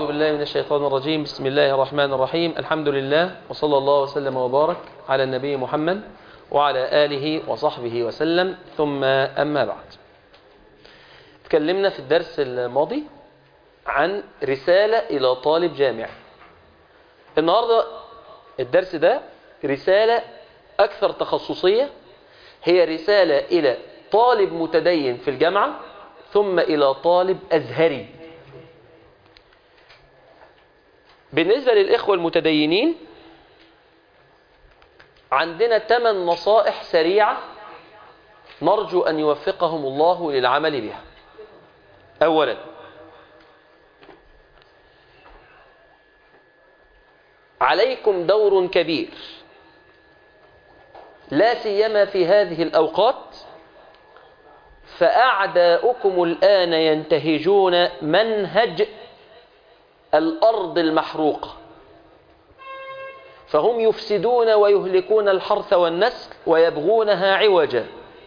بالله من الشيطان الرجيم بسم الله الرحمن الرحيم الحمد لله وصلى الله وسلم وبارك على النبي محمد وعلى آله وصحبه وسلم ثم أما بعد تكلمنا في الدرس الماضي عن رسالة إلى طالب جامع النهاردة الدرس ده رسالة أكثر تخصصية هي رسالة إلى طالب متدين في الجامعة ثم إلى طالب أزهري بالنسبة للإخوة المتدينين عندنا ثمان نصائح سريعة نرجو أن يوفقهم الله للعمل بها أولا عليكم دور كبير لا سيما في هذه الأوقات فأعداؤكم الآن ينتهجون منهج الأرض المحروقة فهم يفسدون ويهلكون الحرث والنسل ويبغونها عوجا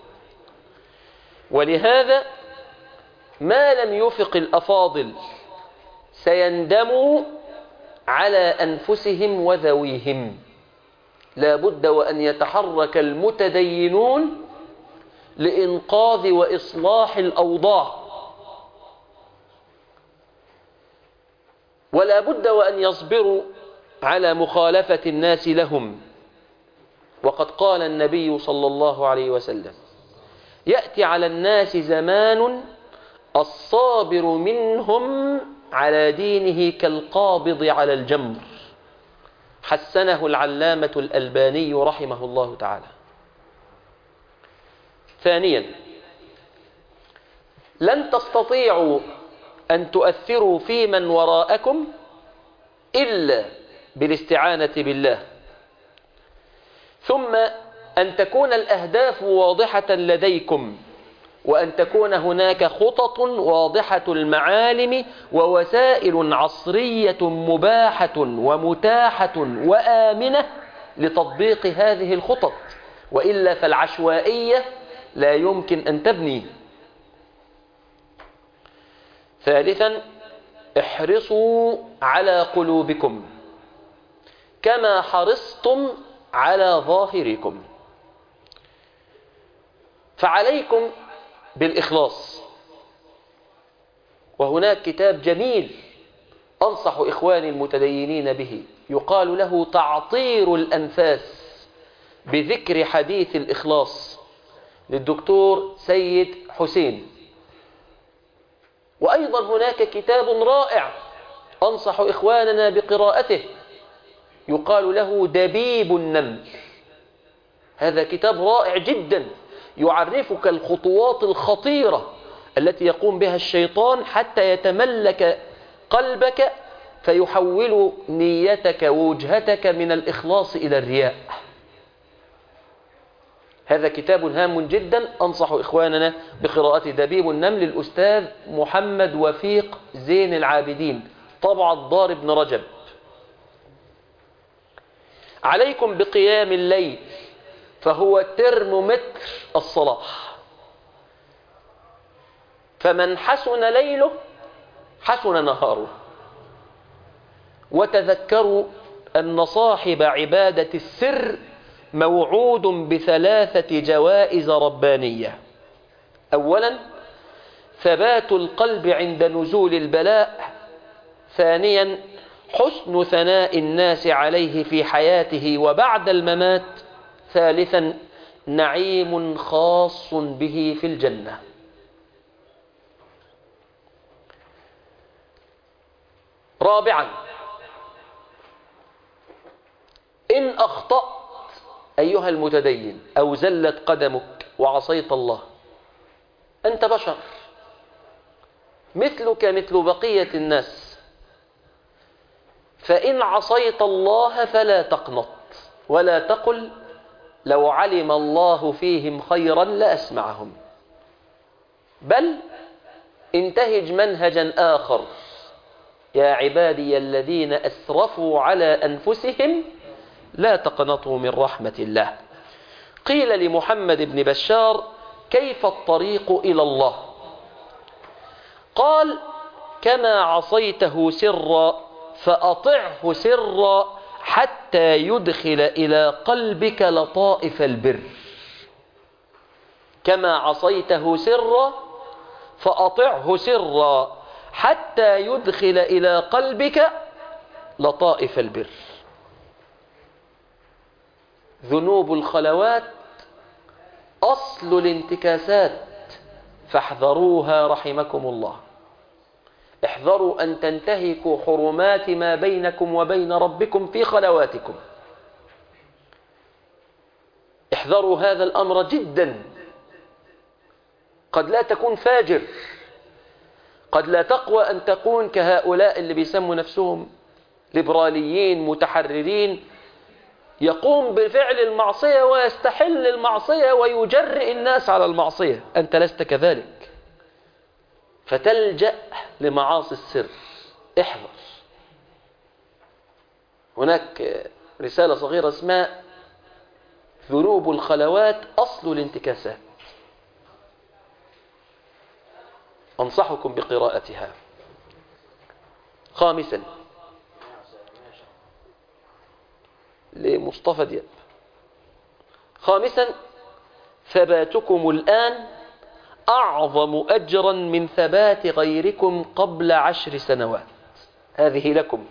ولهذا ما لم يفق الأفاضل سيندموا على أنفسهم وذويهم لا بد وأن يتحرك المتدينون لإنقاذ وإصلاح الأوضاع ولا بد وأن يصبروا على مخالفة الناس لهم وقد قال النبي صلى الله عليه وسلم يأتي على الناس زمان الصابر منهم على دينه كالقابض على الجمر حسنه العلامة الألباني رحمه الله تعالى ثانيا لن تستطيعوا أن تؤثروا في من وراءكم إلا بالاستعانة بالله ثم أن تكون الأهداف واضحة لديكم وأن تكون هناك خطط واضحة المعالم ووسائل عصرية مباحة ومتاحة وآمنة لتطبيق هذه الخطط وإلا فالعشوائية لا يمكن أن تبني ثالثا احرصوا على قلوبكم كما حرصتم على ظاهركم فعليكم بالإخلاص وهناك كتاب جميل أنصح إخواني المتدينين به يقال له تعطير الأنفاس بذكر حديث الإخلاص للدكتور سيد حسين وأيضا هناك كتاب رائع أنصح إخواننا بقراءته يقال له دبيب النمل هذا كتاب رائع جدا يعرفك الخطوات الخطيرة التي يقوم بها الشيطان حتى يتملك قلبك فيحول نيتك ووجهتك من الإخلاص إلى الرياء هذا كتاب هام جدا أنصح إخواننا بقراءة دبيب النمل الأستاذ محمد وفيق زين العابدين طبع الدار ابن رجب عليكم بقيام الليل فهو ترمومتر الصلاح فمن حسن ليله حسن نهاره وتذكروا أن صاحب عبادة السر موعود بثلاثة جوائز ربانية أولا ثبات القلب عند نزول البلاء ثانيا حسن ثناء الناس عليه في حياته وبعد الممات ثالثا نعيم خاص به في الجنة رابعا إن أخطأت أيها المتدين أو زلت قدمك وعصيت الله أنت بشر مثلك مثل بقية الناس فإن عصيت الله فلا تقنط ولا تقل لو علم الله فيهم خيرا لأسمعهم بل انتهج منهجا آخر يا عبادي الذين أسرفوا على أنفسهم لا تقنطوا من رحمة الله قيل لمحمد بن بشار كيف الطريق إلى الله قال كما عصيته سرا فأطعه سرا حتى يدخل إلى قلبك لطائف البر كما عصيته سرا فأطعه سرا حتى يدخل إلى قلبك لطائف البر ذنوب الخلوات أصل الانتكاسات فاحذروها رحمكم الله احذروا أن تنتهكوا حرمات ما بينكم وبين ربكم في خلواتكم احذروا هذا الأمر جدا قد لا تكون فاجر قد لا تقوى أن تكون كهؤلاء اللي بيسموا نفسهم ليبراليين متحررين يقوم بفعل المعصية ويستحل المعصية ويجرئ الناس على المعصية أنت لست كذلك فتلجأ لمعاصي السر احذر هناك رسالة صغيرة اسمها ذنوب الخلوات أصل الانتكاسات أنصحكم بقراءتها خامسا لمصطفى دياب خامسا ثباتكم الآن أعظم أجرا من ثبات غيركم قبل عشر سنوات هذه لكم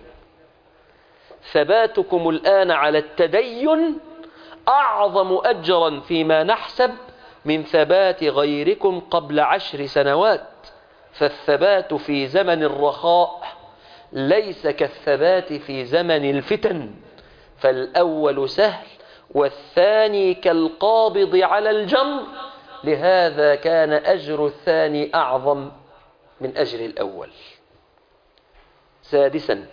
ثباتكم الآن على التدين أعظم أجرا فيما نحسب من ثبات غيركم قبل عشر سنوات فالثبات في زمن الرخاء ليس كالثبات في زمن الفتن فالأول سهل والثاني كالقابض على الجمر لهذا كان أجر الثاني أعظم من أجر الأول سادسا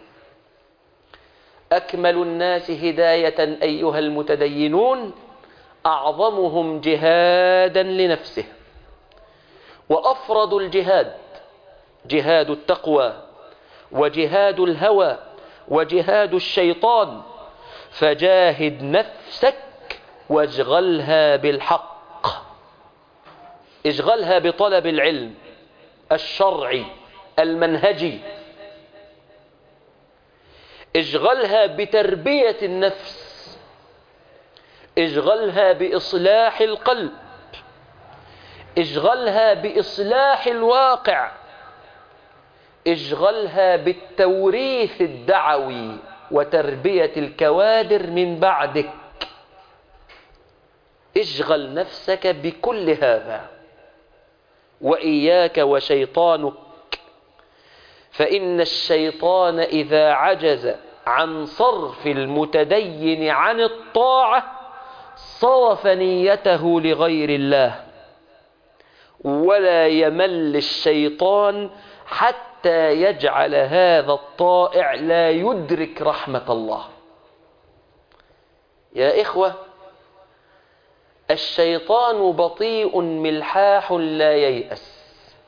أكمل الناس هداية أيها المتدينون أعظمهم جهادا لنفسه وأفرض الجهاد جهاد التقوى وجهاد الهوى وجهاد الشيطان فجاهد نفسك واشغلها بالحق اشغلها بطلب العلم الشرعي المنهجي اشغلها بتربية النفس اشغلها بإصلاح القلب اشغلها بإصلاح الواقع اشغلها بالتوريث الدعوي وتربية الكوادر من بعدك اشغل نفسك بكل هذا وإياك وشيطانك فإن الشيطان إذا عجز عن صرف المتدين عن الطاعة صرف نيته لغير الله ولا يمل الشيطان حتى يجعل هذا الطائع لا يدرك رحمة الله يا إخوة الشيطان بطيء ملحاح لا ييأس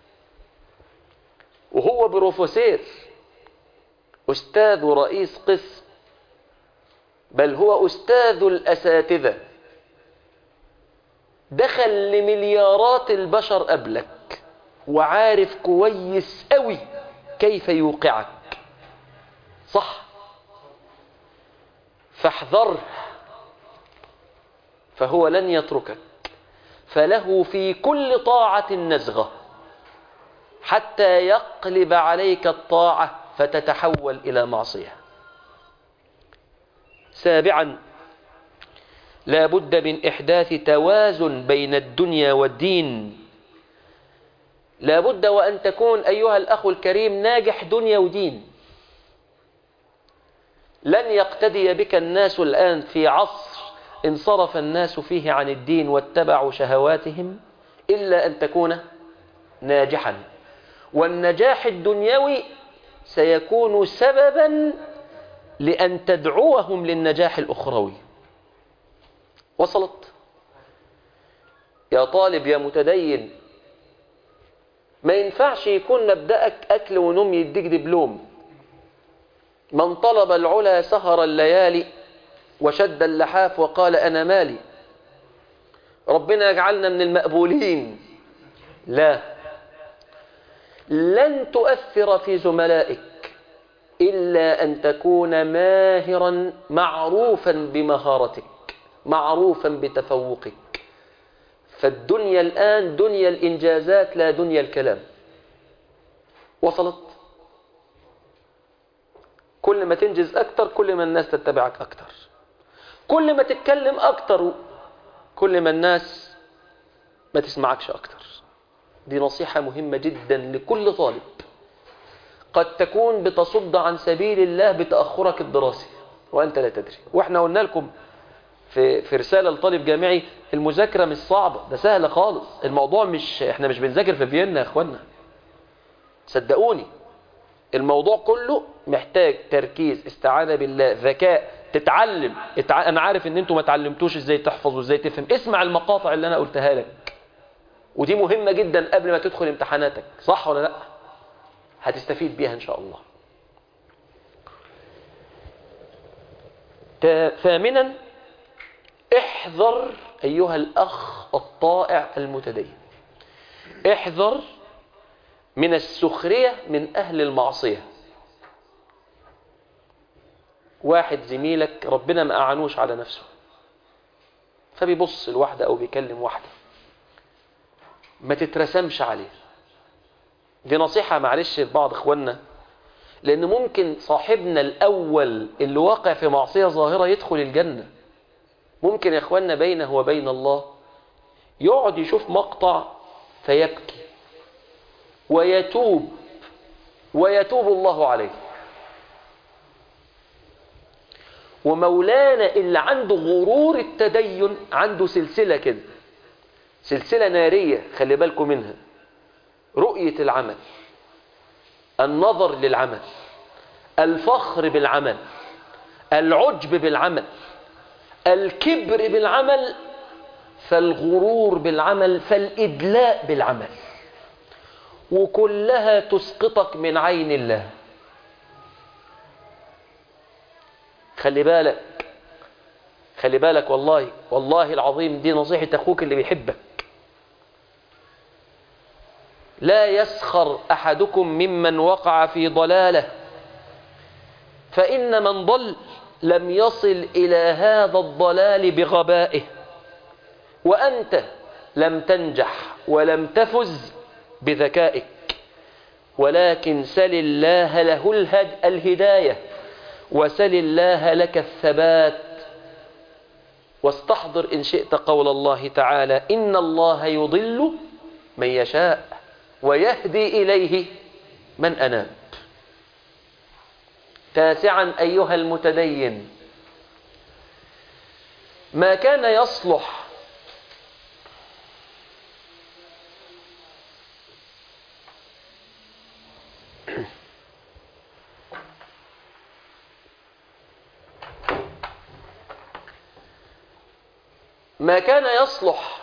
وهو بروفيسور أستاذ رئيس قسم بل هو أستاذ الأساتذة دخل لمليارات البشر قبلك وعارف كويس قوي كيف يوقعك صح فاحذره فهو لن يتركك فله في كل طاعة نزغة حتى يقلب عليك الطاعة فتتحول إلى معصية سابعا لا بد من إحداث توازن بين الدنيا والدين لا بد وأن تكون أيها الأخ الكريم ناجح دنيا ودين لن يقتدي بك الناس الآن في عصر انصرف الناس فيه عن الدين واتبعوا شهواتهم إلا أن تكون ناجحا والنجاح الدنيوي سيكون سببا لأن تدعوهم للنجاح الأخروي وصلت يا طالب يا متدين ما ينفعش يكون مبدأك أكل ونوم يديك دبلوم من طلب العلا سهر الليالي وشد اللحاف وقال أنا مالي ربنا يجعلنا من المقبولين لا لن تؤثر في زملائك إلا أن تكون ماهرا معروفا بمهارتك معروفا بتفوقك فالدنيا الآن دنيا الإنجازات لا دنيا الكلام وصلت كل ما تنجز أكتر كل ما الناس تتبعك أكتر كل ما تتكلم أكتر كل ما الناس ما تسمعكش أكتر دي نصيحة مهمة جدا لكل طالب قد تكون بتصد عن سبيل الله بتأخرك الدراسي وأنت لا تدري وإحنا قلنا لكم في في رسالة لطالب جامعي المذاكرة مش صعبة ده سهلة خالص الموضوع مش احنا مش بنذاكر في فيينا يا اخوانا صدقوني الموضوع كله محتاج تركيز استعانة بالله ذكاء تتعلم اتع... انا عارف ان انتوا ما تعلمتوش ازاي تحفظ وازاي تفهم اسمع المقاطع اللي انا قلتها لك ودي مهمة جدا قبل ما تدخل امتحاناتك صح ولا لا هتستفيد بيها ان شاء الله ثامنا احذر أيها الأخ الطائع المتدين احذر من السخرية من أهل المعصية واحد زميلك ربنا ما أعانوش على نفسه فبيبص الواحدة أو بيكلم واحدة ما تترسمش عليه دي نصيحة معلش لبعض إخواننا لأن ممكن صاحبنا الأول اللي واقع في معصية ظاهرة يدخل الجنة ممكن يا اخوانا بينه وبين الله يقعد يشوف مقطع فيبكي ويتوب ويتوب الله عليه ومولانا اللي عنده غرور التدين عنده سلسلة كده سلسلة نارية خلي بالكم منها رؤية العمل النظر للعمل الفخر بالعمل العجب بالعمل الكبر بالعمل فالغرور بالعمل فالإدلاء بالعمل وكلها تسقطك من عين الله خلي بالك خلي بالك والله والله العظيم دي نصيحة أخوك اللي بيحبك لا يسخر أحدكم ممن وقع في ضلاله فإن من ضل لم يصل إلى هذا الضلال بغبائه وأنت لم تنجح ولم تفز بذكائك ولكن سل الله له الهد الهداية وسل الله لك الثبات واستحضر إن شئت قول الله تعالى إن الله يضل من يشاء ويهدي إليه من أناب تاسعا أيها المتدين ما كان يصلح ما كان يصلح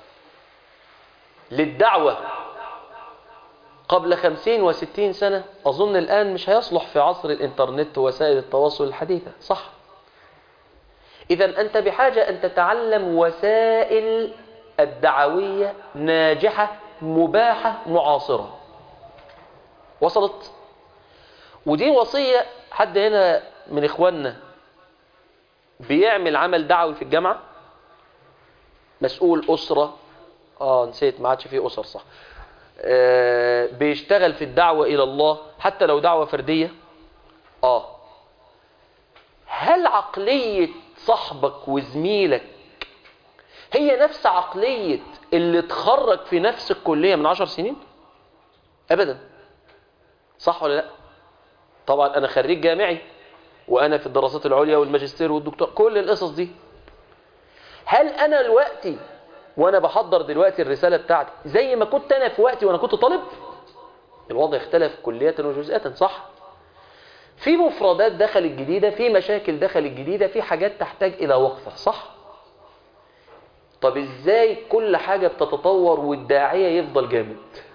للدعوة قبل خمسين وستين سنة أظن الآن مش هيصلح في عصر الإنترنت ووسائل التواصل الحديثة صح إذا أنت بحاجة أن تتعلم وسائل الدعوية ناجحة مباحة معاصرة وصلت ودي وصية حد هنا من إخواننا بيعمل عمل دعوي في الجامعة مسؤول أسرة آه نسيت ما عادش فيه أسر صح آه بيشتغل في الدعوة إلى الله حتى لو دعوة فردية آه هل عقلية صاحبك وزميلك هي نفس عقلية اللي اتخرج في نفس الكلية من عشر سنين أبدا صح ولا لا طبعا أنا خريج جامعي وأنا في الدراسات العليا والماجستير والدكتور كل القصص دي هل أنا دلوقتي وأنا بحضر دلوقتي الرسالة بتاعتي زي ما كنت أنا في وقتي وأنا كنت طالب الوضع اختلف كلية وجزئة صح في مفردات دخلت جديدة في مشاكل دخلت جديدة في حاجات تحتاج إلى وقفة صح طب إزاي كل حاجة بتتطور والداعية يفضل جامد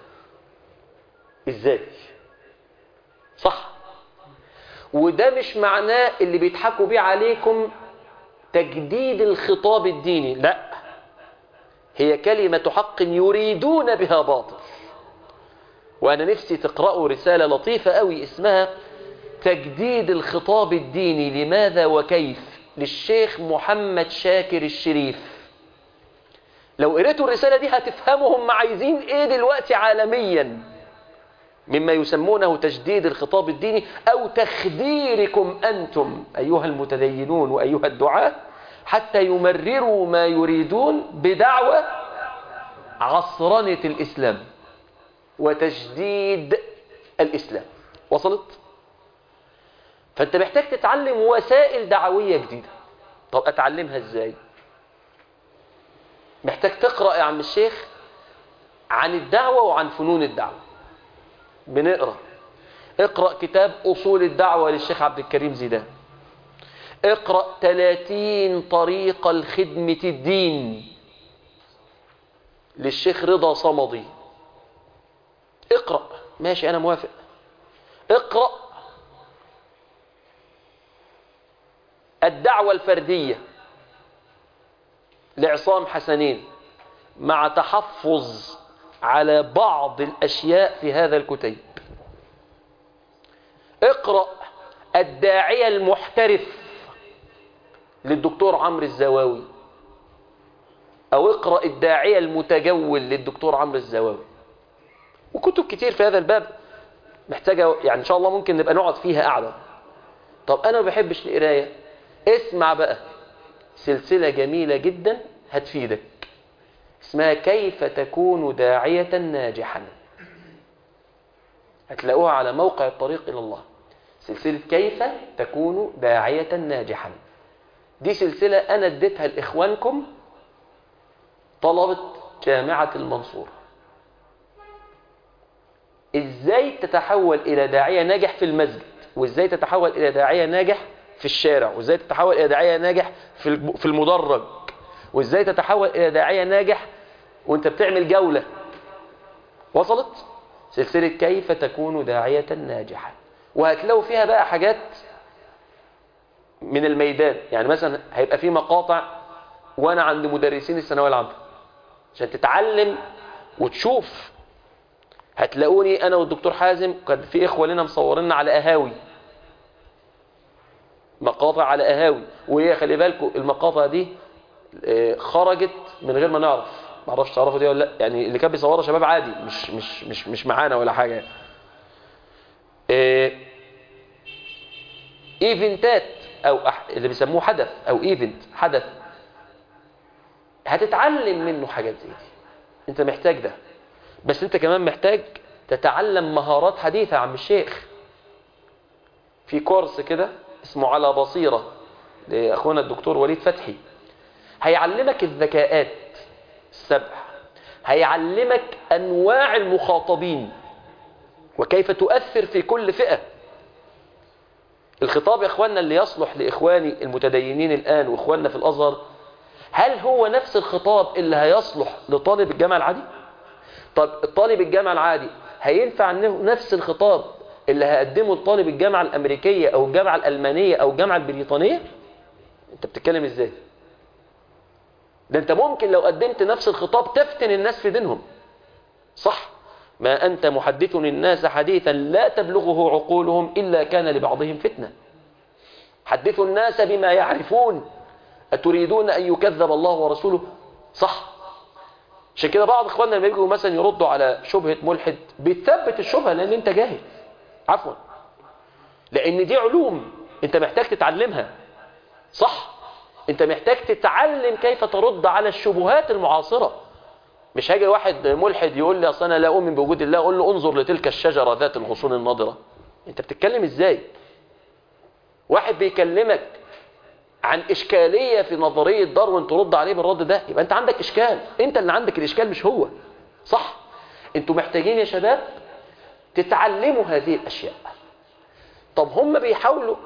إزاي صح وده مش معناه اللي بيضحكوا بيه عليكم تجديد الخطاب الديني لا هي كلمة حق يريدون بها باطل وأنا نفسي تقرأوا رسالة لطيفة قوي اسمها تجديد الخطاب الديني لماذا وكيف للشيخ محمد شاكر الشريف لو قريتوا الرسالة دي هتفهموا هم عايزين ايه دلوقتي عالميا مما يسمونه تجديد الخطاب الديني او تخديركم انتم ايها المتدينون وايها الدعاة حتى يمرروا ما يريدون بدعوة عصرنة الاسلام وتجديد الاسلام وصلت؟ فانت محتاج تتعلم وسائل دعوية جديدة طب اتعلمها ازاي محتاج تقرأ يا عم الشيخ عن الدعوة وعن فنون الدعوة بنقرأ اقرأ كتاب أصول الدعوة للشيخ عبد الكريم زيدان اقرأ 30 طريقة لخدمة الدين للشيخ رضا صمدي اقرأ ماشي أنا موافق اقرأ الدعوة الفردية لعصام حسنين مع تحفظ على بعض الأشياء في هذا الكتيب اقرأ الداعية المحترف للدكتور عمرو الزواوي أو اقرأ الداعية المتجول للدكتور عمرو الزواوي وكتب كتير في هذا الباب محتاجة يعني إن شاء الله ممكن نبقى نقعد فيها قاعدة طب أنا ما بحبش القراية اسمع بقى سلسلة جميلة جدا هتفيدك اسمها كيف تكون داعية ناجحا هتلاقوها على موقع الطريق إلى الله سلسلة كيف تكون داعية ناجحا دي سلسلة أنا اديتها لإخوانكم طلبة جامعة المنصورة إزاي تتحول إلى داعية ناجح في المسجد وإزاي تتحول إلى داعية ناجح في الشارع وإزاي تتحول إلى داعية ناجح في المدرج وإزاي تتحول إلى داعية ناجح وانت بتعمل جولة وصلت سلسلة كيف تكون داعية ناجحا وهتلاقوا فيها بقى حاجات من الميدان يعني مثلا هيبقى في مقاطع وانا عند مدرسين الثانويه العامه عشان تتعلم وتشوف هتلاقوني انا والدكتور حازم كان في اخوه لنا مصوريننا على قهاوي مقاطع على قهاوي وهي خلي بالكم المقاطع دي خرجت من غير ما نعرف ما اعرفش تعرفوا دي ولا لا يعني اللي كان بيصورها شباب عادي مش مش مش مش معانا ولا حاجه إيه ايفنتات او اللي بيسموه حدث او ايفنت حدث هتتعلم منه حاجات زي دي انت محتاج ده بس انت كمان محتاج تتعلم مهارات حديثة عم الشيخ في كورس كده اسمه على بصيرة لأخونا الدكتور وليد فتحي هيعلمك الذكاءات السبع هيعلمك أنواع المخاطبين وكيف تؤثر في كل فئة الخطاب يا إخواننا اللي يصلح لإخواني المتدينين الآن وإخواننا في الأزهر هل هو نفس الخطاب اللي هيصلح لطالب الجامعة العادي طب الطالب الجامعة العادي هينفع نفس الخطاب اللي هقدمه لطالب الجامعة الأمريكية أو الجامعة الألمانية أو الجامعة البريطانية أنت بتتكلم إزاي ده أنت ممكن لو قدمت نفس الخطاب تفتن الناس في دينهم صح ما أنت محدث الناس حديثا لا تبلغه عقولهم إلا كان لبعضهم فتنة حدثوا الناس بما يعرفون أتريدون أن يكذب الله ورسوله صح عشان كده بعض اخواننا لما يجوا مثلا يردوا على شبهة ملحد بيثبت الشبهة لان انت جاهل عفوا لان دي علوم انت محتاج تتعلمها صح انت محتاج تتعلم كيف ترد على الشبهات المعاصرة مش هاجي واحد ملحد يقول لي اصل انا لا اؤمن بوجود الله اقول له انظر لتلك الشجرة ذات الغصون النضرة انت بتتكلم ازاي واحد بيكلمك عن إشكالية في نظرية داروين ترد عليه بالرد ده يبقى أنت عندك إشكال أنت اللي عندك الإشكال مش هو صح أنتوا محتاجين يا شباب تتعلموا هذه الأشياء طب هم بيحاولوا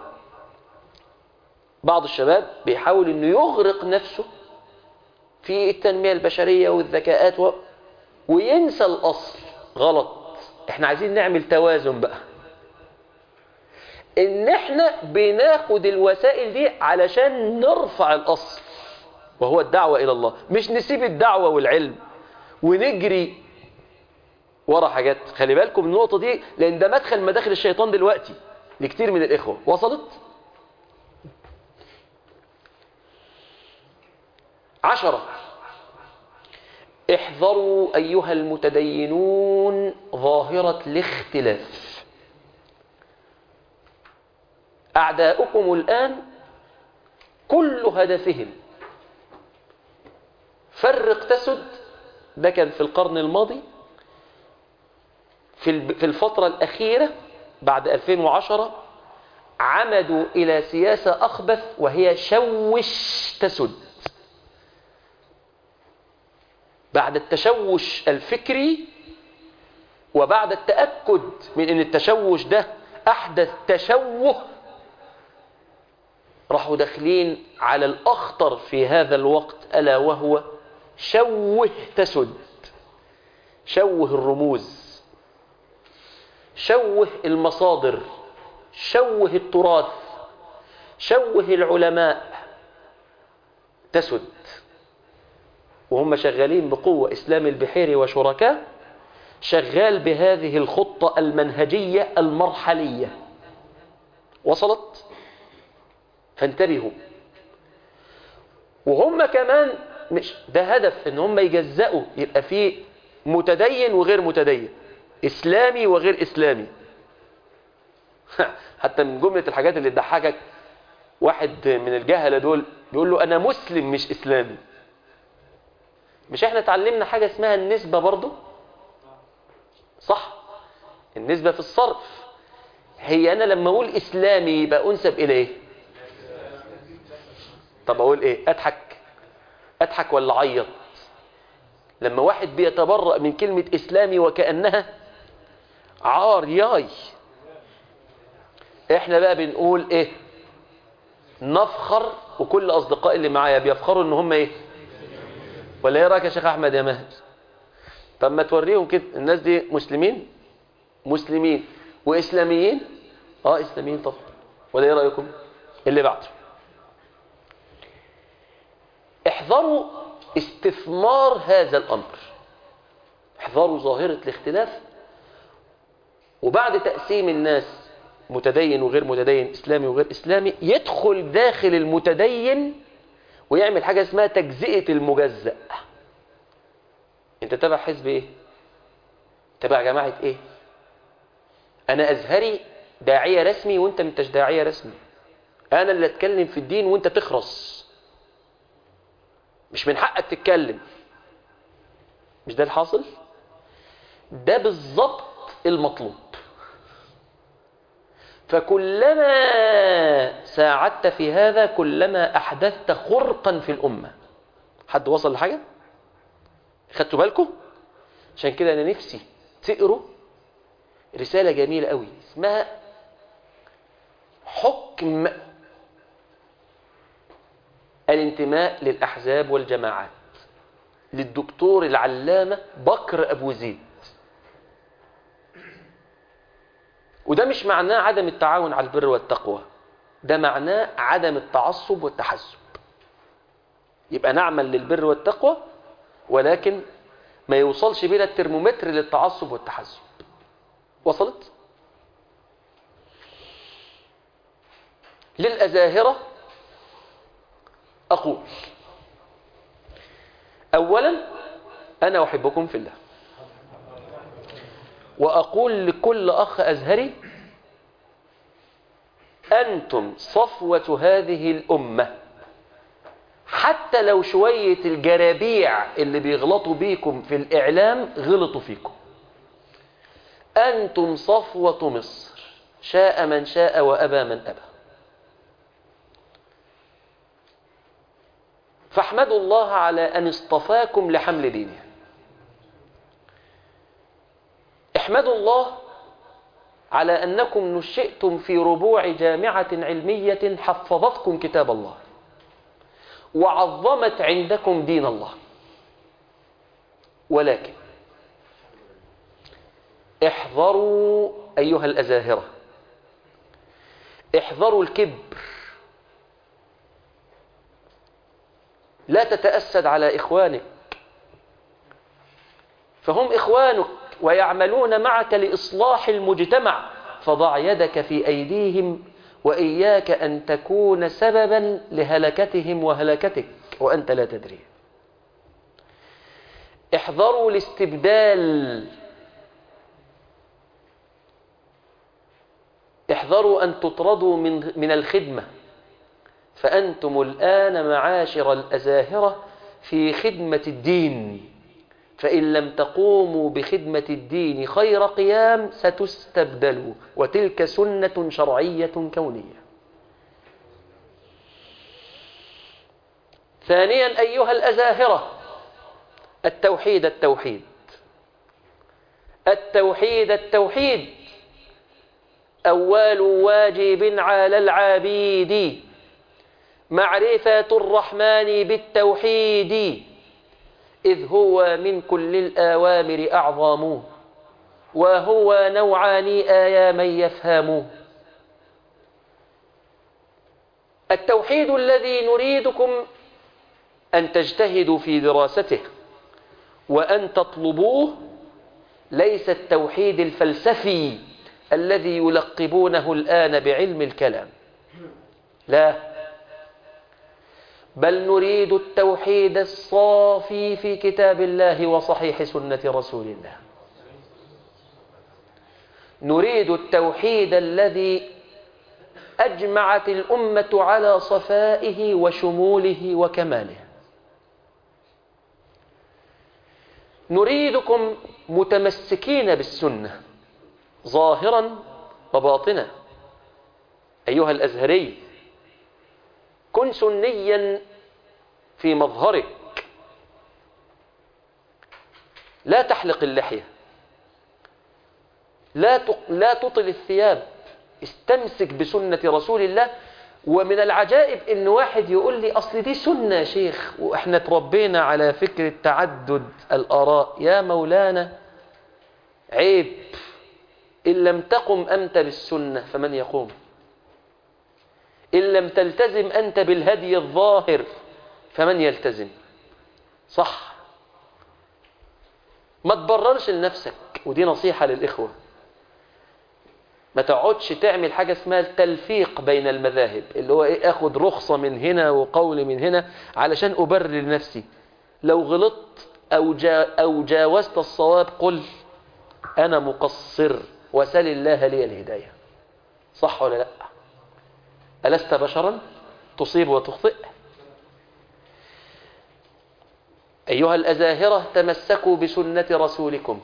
بعض الشباب بيحاول أنه يغرق نفسه في التنمية البشرية والذكاءات و... وينسى الأصل غلط احنا عايزين نعمل توازن بقى ان احنا بناخد الوسائل دي علشان نرفع الاصل وهو الدعوة الى الله مش نسيب الدعوة والعلم ونجري ورا حاجات خلي بالكم من النقطة دي لأن ده مدخل مداخل الشيطان دلوقتي لكتير من الإخوة وصلت عشرة احذروا أيها المتدينون ظاهرة الاختلاف أعداؤكم الآن كل هدفهم فرق تسد ده كان في القرن الماضي في في الفترة الأخيرة بعد 2010 عمدوا إلى سياسة أخبث وهي شوش تسد بعد التشوش الفكري وبعد التأكد من أن التشوش ده أحدث تشوه راحوا داخلين على الأخطر في هذا الوقت ألا وهو شوه تسد شوه الرموز شوه المصادر شوه التراث شوه العلماء تسد وهم شغالين بقوة إسلام البحيري وشركاء شغال بهذه الخطة المنهجية المرحلية وصلت فانتبهوا وهم كمان مش ده هدف ان هم يجزأوا يبقى فيه متدين وغير متدين اسلامي وغير اسلامي حتى من جملة الحاجات اللي تضحكك واحد من الجهلة دول بيقول له انا مسلم مش اسلامي مش احنا اتعلمنا حاجة اسمها النسبة برضو صح النسبة في الصرف هي انا لما اقول اسلامي يبقى انسب الى ايه طب اقول ايه اضحك اضحك ولا اعيط لما واحد بيتبرأ من كلمة اسلامي وكأنها عار ياي احنا بقى بنقول ايه نفخر وكل اصدقائي اللي معايا بيفخروا ان هم ايه ولا ايه رايك يا شيخ احمد يا ماهر طب ما توريهم كده الناس دي مسلمين مسلمين واسلاميين اه اسلاميين طبعا ولا ايه رايكم اللي بعده احذروا استثمار هذا الامر احذروا ظاهرة الاختلاف وبعد تقسيم الناس متدين وغير متدين اسلامي وغير اسلامي يدخل داخل المتدين ويعمل حاجة اسمها تجزئة المجزأ انت تبع حزب ايه تبع جماعة ايه انا ازهري داعية رسمي وانت مش داعية رسمي انا اللي اتكلم في الدين وانت تخرص مش من حقك تتكلم مش ده الحاصل ده بالظبط المطلوب فكلما ساعدت في هذا كلما أحدثت خرقا في الأمة حد وصل لحاجة خدتوا بالكم عشان كده أنا نفسي تقروا رسالة جميلة قوي اسمها حكم الانتماء للأحزاب والجماعات للدكتور العلامة بكر أبو زيد وده مش معناه عدم التعاون على البر والتقوى ده معناه عدم التعصب والتحزب يبقى نعمل للبر والتقوى ولكن ما يوصلش بينا الترمومتر للتعصب والتحزب وصلت للأزاهرة أقول أولا أنا أحبكم في الله وأقول لكل أخ أزهري أنتم صفوة هذه الأمة حتى لو شوية الجرابيع اللي بيغلطوا بيكم في الإعلام غلطوا فيكم أنتم صفوة مصر شاء من شاء وأبى من أبى فاحمدوا الله على أن اصطفاكم لحمل دينه احمدوا الله على أنكم نشئتم في ربوع جامعة علمية حفظتكم كتاب الله وعظمت عندكم دين الله ولكن احذروا أيها الأزاهرة احذروا الكبر لا تتأسد على إخوانك فهم إخوانك ويعملون معك لإصلاح المجتمع فضع يدك في أيديهم وإياك أن تكون سببا لهلكتهم وهلكتك وأنت لا تدري احذروا الاستبدال احذروا أن تطردوا من, من الخدمة فأنتم الآن معاشر الأزاهرة في خدمة الدين فإن لم تقوموا بخدمة الدين خير قيام ستستبدلوا وتلك سنة شرعية كونية ثانيا أيها الأزاهرة التوحيد التوحيد التوحيد التوحيد أول واجب على العبيد معرفة الرحمن بالتوحيد إذ هو من كل الآوامر أعظم وهو نوعان آيا من يفهم التوحيد الذي نريدكم أن تجتهدوا في دراسته وأن تطلبوه ليس التوحيد الفلسفي الذي يلقبونه الآن بعلم الكلام لا بل نريد التوحيد الصافي في كتاب الله وصحيح سنة رسول الله نريد التوحيد الذي أجمعت الأمة على صفائه وشموله وكماله نريدكم متمسكين بالسنة ظاهرا وباطنا أيها الأزهري كن سنيا في مظهرك لا تحلق اللحية لا لا تطل الثياب استمسك بسنة رسول الله ومن العجائب ان واحد يقول لي اصل دي سنة يا شيخ واحنا تربينا على فكرة تعدد الاراء يا مولانا عيب ان لم تقم انت بالسنة فمن يقوم إن لم تلتزم أنت بالهدي الظاهر فمن يلتزم صح ما تبررش لنفسك ودي نصيحة للإخوة ما تقعدش تعمل حاجة اسمها التلفيق بين المذاهب اللي هو ايه اخد رخصة من هنا وقول من هنا علشان أبرر لنفسي لو غلطت أو, جا أو جاوزت الصواب قل أنا مقصر وسل الله لي الهداية صح ولا لأ ألست بشرا تصيب وتخطئ أيها الأزاهرة تمسكوا بسنة رسولكم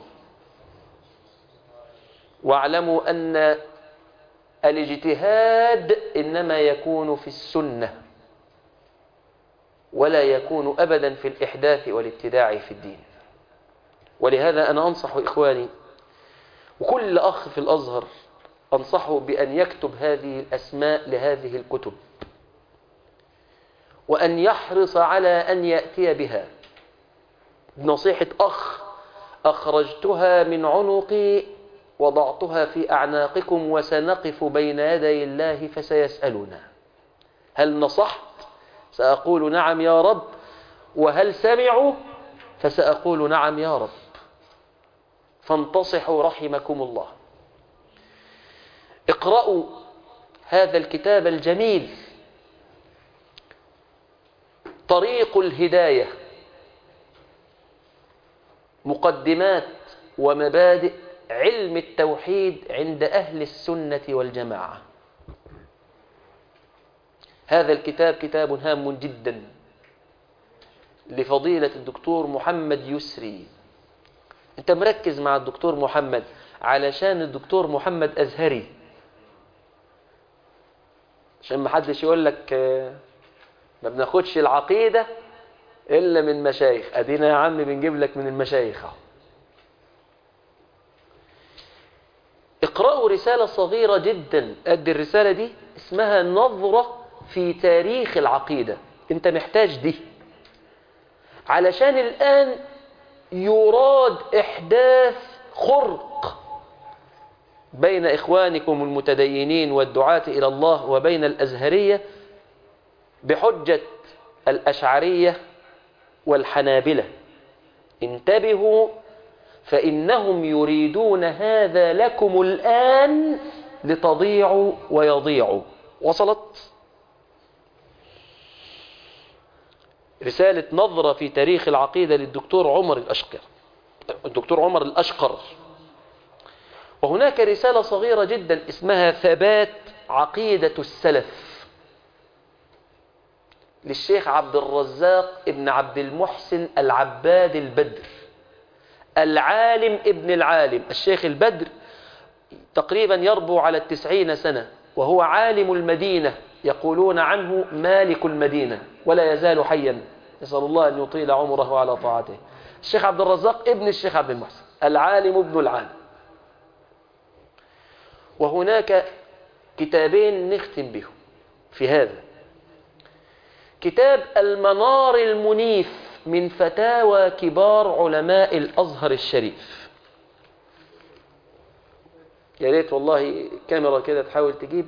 واعلموا أن الاجتهاد إنما يكون في السنة ولا يكون أبدا في الإحداث والابتداع في الدين ولهذا أنا أنصح إخواني وكل أخ في الأزهر أنصحه بأن يكتب هذه الأسماء لهذه الكتب وأن يحرص على أن يأتي بها بنصيحة أخ أخرجتها من عنقي وضعتها في أعناقكم وسنقف بين يدي الله فسيسألنا هل نصحت سأقول نعم يا رب وهل سمعوا فسأقول نعم يا رب فانتصحوا رحمكم الله اقرأوا هذا الكتاب الجميل طريق الهداية مقدمات ومبادئ علم التوحيد عند أهل السنة والجماعة هذا الكتاب كتاب هام جدا لفضيلة الدكتور محمد يسري انت مركز مع الدكتور محمد علشان الدكتور محمد أزهري عشان ما حدش يقول لك ما بناخدش العقيدة إلا من مشايخ أدينا يا عم بنجيب لك من المشايخ اهو اقرأوا رسالة صغيرة جدا قد الرسالة دي اسمها نظرة في تاريخ العقيدة انت محتاج دي علشان الآن يراد إحداث خرق بين إخوانكم المتدينين والدعاة إلى الله وبين الأزهرية بحجة الأشعرية والحنابلة انتبهوا فإنهم يريدون هذا لكم الآن لتضيعوا ويضيعوا وصلت رسالة نظرة في تاريخ العقيدة للدكتور عمر الأشقر الدكتور عمر الأشقر وهناك رسالة صغيرة جدا اسمها ثبات عقيدة السلف للشيخ عبد الرزاق ابن عبد المحسن العباد البدر العالم ابن العالم الشيخ البدر تقريبا يربو على التسعين سنة وهو عالم المدينة يقولون عنه مالك المدينة ولا يزال حيا نسأل الله أن يطيل عمره على طاعته الشيخ عبد الرزاق ابن الشيخ عبد المحسن العالم ابن العالم وهناك كتابين نختم بهم في هذا كتاب المنار المنيف من فتاوى كبار علماء الأزهر الشريف يا ريت والله كاميرا كده تحاول تجيب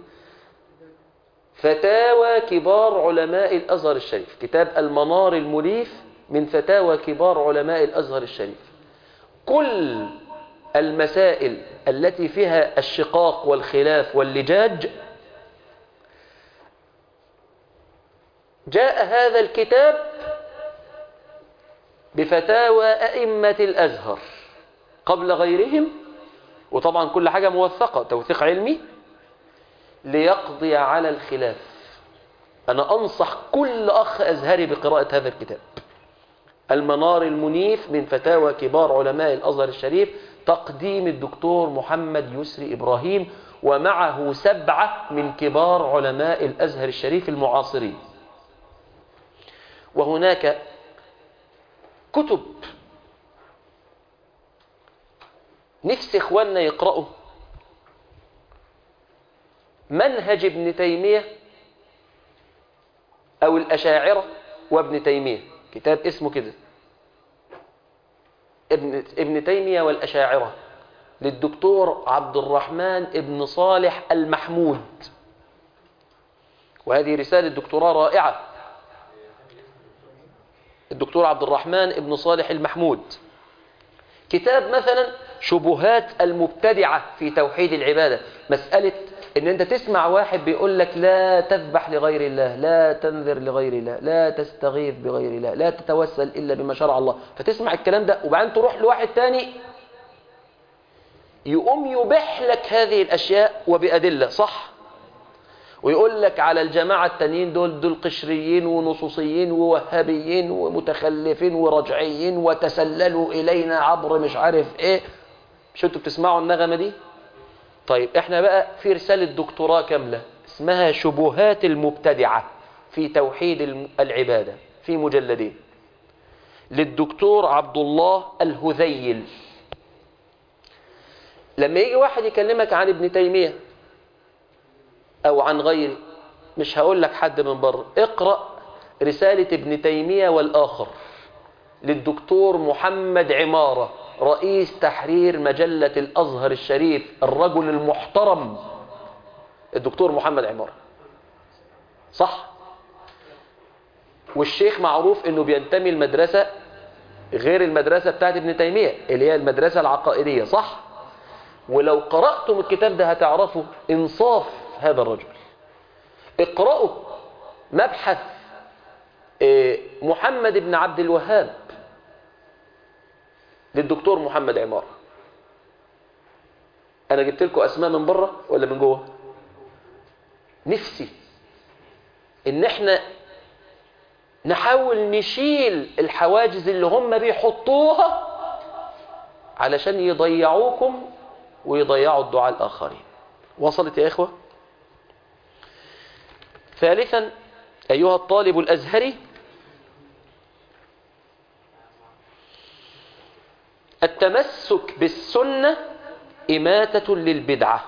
فتاوى كبار علماء الأزهر الشريف كتاب المنار المنيف من فتاوى كبار علماء الأزهر الشريف كل المسائل التي فيها الشقاق والخلاف واللجاج جاء هذا الكتاب بفتاوى أئمة الأزهر قبل غيرهم وطبعا كل حاجة موثقة توثيق علمي ليقضي على الخلاف أنا أنصح كل أخ أزهري بقراءة هذا الكتاب المنار المنيف من فتاوى كبار علماء الأزهر الشريف تقديم الدكتور محمد يسري إبراهيم ومعه سبعة من كبار علماء الأزهر الشريف المعاصرين وهناك كتب نفس إخواننا يقرأوا منهج ابن تيمية أو الأشاعرة وابن تيمية كتاب اسمه كده ابن, ابن تيمية والأشاعرة للدكتور عبد الرحمن ابن صالح المحمود وهذه رسالة دكتوراه رائعة الدكتور عبد الرحمن ابن صالح المحمود كتاب مثلا شبهات المبتدعة في توحيد العبادة مسألة ان انت تسمع واحد بيقول لك لا تذبح لغير الله لا تنذر لغير الله لا تستغيث بغير الله لا تتوسل الا بما شرع الله فتسمع الكلام ده وبعدين تروح لواحد تاني يقوم يبيح لك هذه الاشياء وبادله صح ويقول لك على الجماعة التانيين دول دول قشريين ونصوصيين ووهابيين ومتخلفين ورجعيين وتسللوا إلينا عبر مش عارف إيه مش انتوا بتسمعوا النغمة دي طيب احنا بقى في رسالة دكتوراه كاملة اسمها شبهات المبتدعة في توحيد العبادة في مجلدين للدكتور عبد الله الهذيل لما يجي واحد يكلمك عن ابن تيمية أو عن غيره مش هقول لك حد من بره اقرأ رسالة ابن تيمية والآخر للدكتور محمد عمارة رئيس تحرير مجلة الأزهر الشريف الرجل المحترم الدكتور محمد عمارة صح والشيخ معروف انه بينتمي المدرسة غير المدرسة بتاعت ابن تيمية اللي هي المدرسة العقائدية صح ولو قرأتم الكتاب ده هتعرفوا انصاف هذا الرجل اقرأوا مبحث محمد بن عبد الوهاب للدكتور محمد عمارة انا جبت لكم اسماء من بره ولا من جوه نفسي ان احنا نحاول نشيل الحواجز اللي هم بيحطوها علشان يضيعوكم ويضيعوا الدعاء الآخرين وصلت يا إخوة ثالثا أيها الطالب الأزهري التمسك بالسنة إماتة للبدعة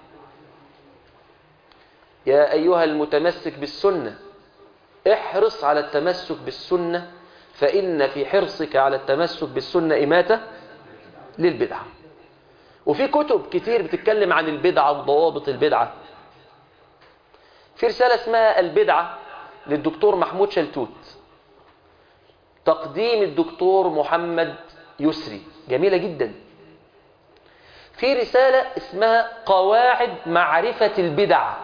يا أيها المتمسك بالسنة احرص على التمسك بالسنة فإن في حرصك على التمسك بالسنة إماتة للبدعة وفي كتب كتير بتتكلم عن البدعة وضوابط البدعة في رسالة اسمها البدعة للدكتور محمود شلتوت تقديم الدكتور محمد يسري جميلة جدا في رسالة اسمها قواعد معرفة البدع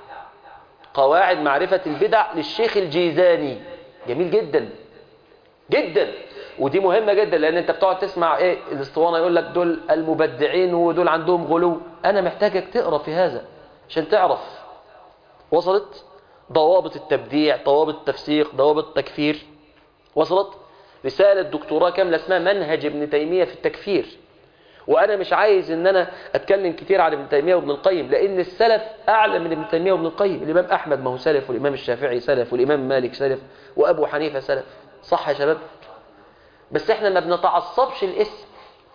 قواعد معرفة البدع للشيخ الجيزاني جميل جدا جدا ودي مهمة جدا لأن أنت بتقعد تسمع إيه الاسطوانة يقول لك دول المبدعين ودول عندهم غلو أنا محتاجك تقرأ في هذا عشان تعرف وصلت ضوابط التبديع ضوابط التفسيق ضوابط التكفير وصلت رسالة دكتوراه كاملة اسمها منهج ابن تيمية في التكفير وأنا مش عايز إن أنا أتكلم كتير عن ابن تيمية وابن القيم لأن السلف أعلى من ابن تيمية وابن القيم الإمام أحمد ما هو سلف والإمام الشافعي سلف والإمام مالك سلف وأبو حنيفة سلف صح يا شباب بس احنا ما بنتعصبش الاسم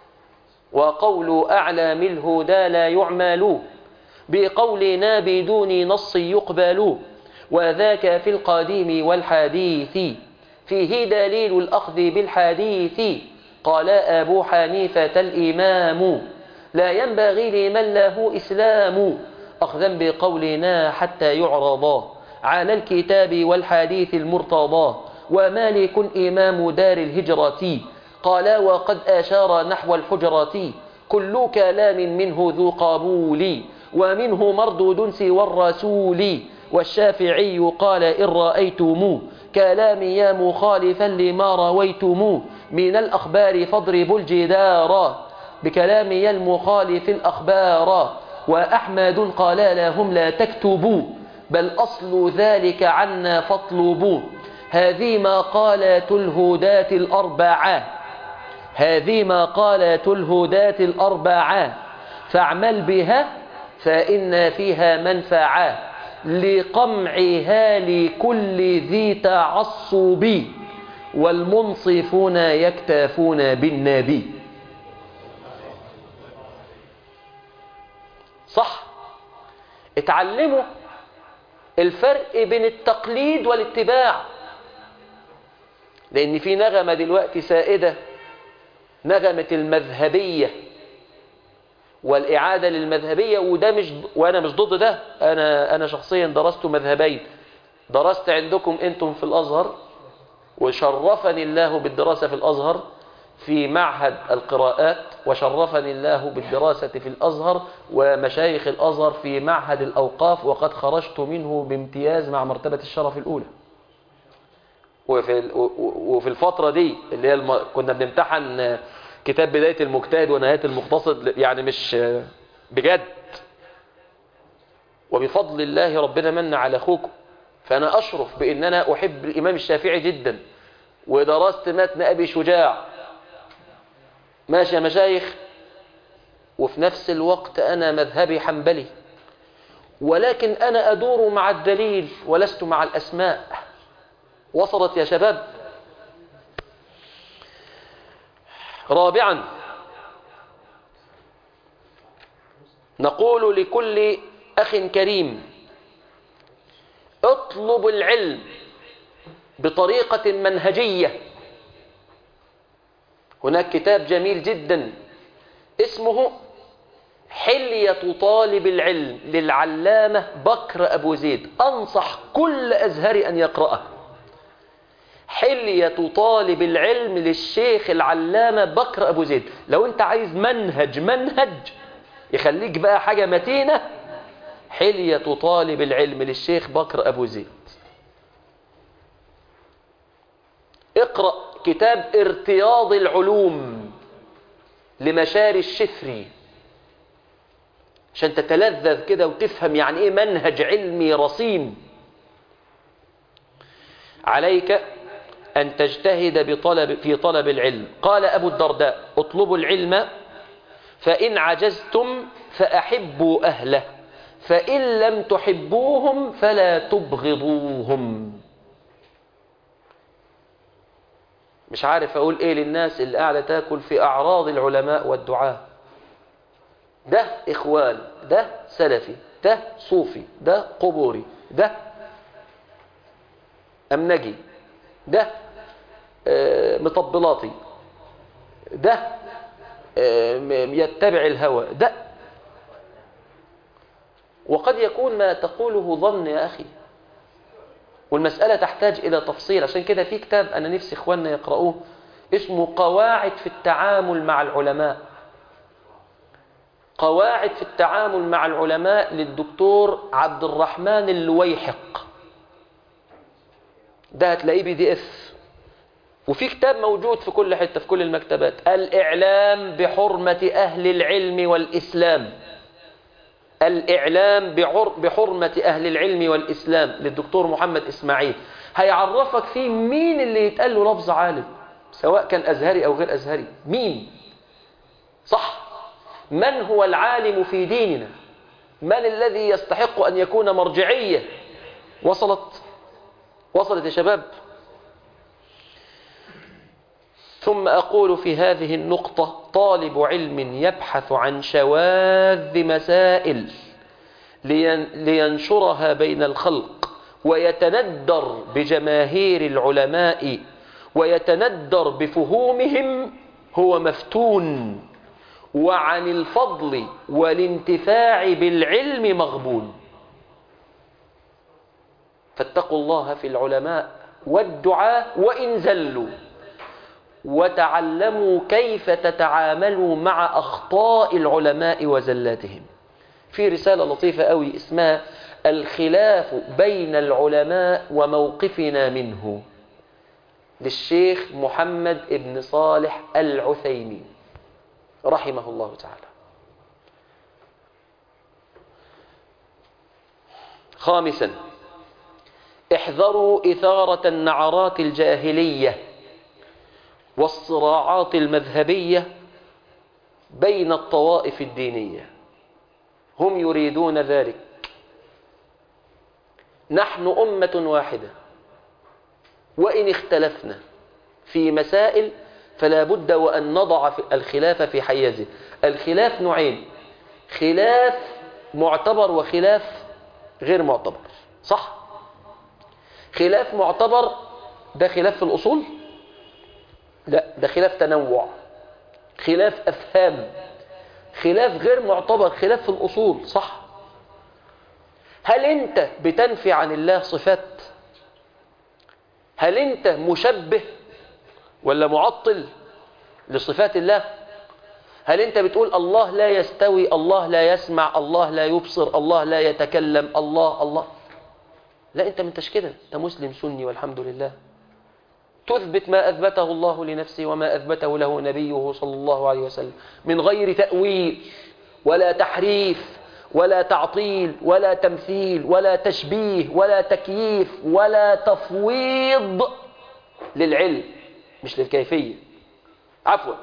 وقول أعلام الهدى لا يعمل بقولنا بدون نص يقبل وذاك في القديم والحديث فيه دليل الأخذ بالحديث قال أبو حنيفة الإمام لا ينبغي لمن له إسلام أخذا بقولنا حتى يعرض على الكتاب والحديث المرتضى ومالك إمام دار الهجرة قال وقد أشار نحو الحجرة كل كلام منه ذو قبول ومنه مردود سوى الرسول والشافعي قال إن رأيتم كلامي مخالفا لما رويتم من الأخبار فاضربوا الجدار بكلامي المخالف الأخبار وأحمد قال لهم لا تكتبوا بل أصل ذلك عنا فاطلبوا هذه مقالات الهداة الأربعة هذه مقالات الهداة الأربعة فاعمل بها فإن فيها منفعة لقمعها لكل ذي تعصب والمنصفون يكتفون بالنبي صح اتعلموا الفرق بين التقليد والاتباع لأن في نغمة دلوقتي سائدة نغمة المذهبية والإعادة للمذهبية وده مش وأنا مش ضد ده أنا أنا شخصيا درست مذهبين درست عندكم أنتم في الأزهر وشرفني الله بالدراسة في الأزهر في معهد القراءات وشرفني الله بالدراسة في الأزهر ومشايخ الأزهر في معهد الأوقاف وقد خرجت منه بامتياز مع مرتبة الشرف الأولى وفي وفي الفترة دي اللي هي الم... كنا بنمتحن كتاب بداية المجتهد ونهاية المقتصد يعني مش بجد وبفضل الله ربنا من على اخوكم فأنا أشرف بأن أنا أحب الإمام الشافعي جدا ودرست متن أبي شجاع ماشي يا مشايخ وفي نفس الوقت أنا مذهبي حنبلي ولكن أنا أدور مع الدليل ولست مع الأسماء وصلت يا شباب رابعا نقول لكل أخ كريم اطلب العلم بطريقة منهجية هناك كتاب جميل جدا اسمه حلية طالب العلم للعلامة بكر أبو زيد أنصح كل أزهري أن يقرأه حلية طالب العلم للشيخ العلامة بكر أبو زيد لو أنت عايز منهج منهج يخليك بقى حاجة متينة حلية طالب العلم للشيخ بكر أبو زيد اقرأ كتاب ارتياض العلوم لمشاري الشفري عشان تتلذذ كده وتفهم يعني ايه منهج علمي رصين عليك أن تجتهد بطلب في طلب العلم قال أبو الدرداء اطلبوا العلم فإن عجزتم فأحبوا أهله فإن لم تحبوهم فلا تبغضوهم مش عارف أقول إيه للناس اللي قاعدة تاكل في أعراض العلماء والدعاة ده إخوان ده سلفي ده صوفي ده قبوري ده أمنجي ده آه مطبلاتي ده آه يتبع الهوى ده وقد يكون ما تقوله ظن يا أخي والمسألة تحتاج إلى تفصيل عشان كده في كتاب أنا نفسي إخواننا يقرأوه اسمه قواعد في التعامل مع العلماء قواعد في التعامل مع العلماء للدكتور عبد الرحمن اللويحق ده هتلاقيه بي دي اف وفي كتاب موجود في كل حتة في كل المكتبات الإعلام بحرمة أهل العلم والإسلام الإعلام بحرمة أهل العلم والإسلام للدكتور محمد إسماعيل هيعرفك فيه مين اللي يتقال له لفظ عالم سواء كان أزهري أو غير أزهري مين صح من هو العالم في ديننا من الذي يستحق أن يكون مرجعية وصلت وصلت يا شباب ثم أقول في هذه النقطة طالب علم يبحث عن شواذ مسائل لينشرها بين الخلق ويتندر بجماهير العلماء ويتندر بفهومهم هو مفتون وعن الفضل والانتفاع بالعلم مغبون فاتقوا الله في العلماء والدعاء وإن زلوا وتعلموا كيف تتعاملوا مع أخطاء العلماء وزلاتهم في رسالة لطيفة قوي اسمها الخلاف بين العلماء وموقفنا منه للشيخ محمد ابن صالح العثيمين رحمه الله تعالى خامسا احذروا إثارة النعرات الجاهلية والصراعات المذهبية بين الطوائف الدينية هم يريدون ذلك نحن أمة واحدة وإن اختلفنا في مسائل فلا بد وأن نضع الخلاف في حيزه الخلاف نوعين خلاف معتبر وخلاف غير معتبر صح خلاف معتبر ده خلاف في الأصول لا ده خلاف تنوع خلاف أفهام خلاف غير معتبر خلاف في الأصول صح هل أنت بتنفي عن الله صفات هل أنت مشبه ولا معطل لصفات الله هل أنت بتقول الله لا يستوي الله لا يسمع الله لا يبصر الله لا يتكلم الله الله لا أنت منتش كده أنت مسلم سني والحمد لله تثبت ما أثبته الله لنفسه وما أثبته له نبيه صلى الله عليه وسلم من غير تأويل ولا تحريف ولا تعطيل ولا تمثيل ولا تشبيه ولا تكييف ولا تفويض للعلم مش للكيفية عفوا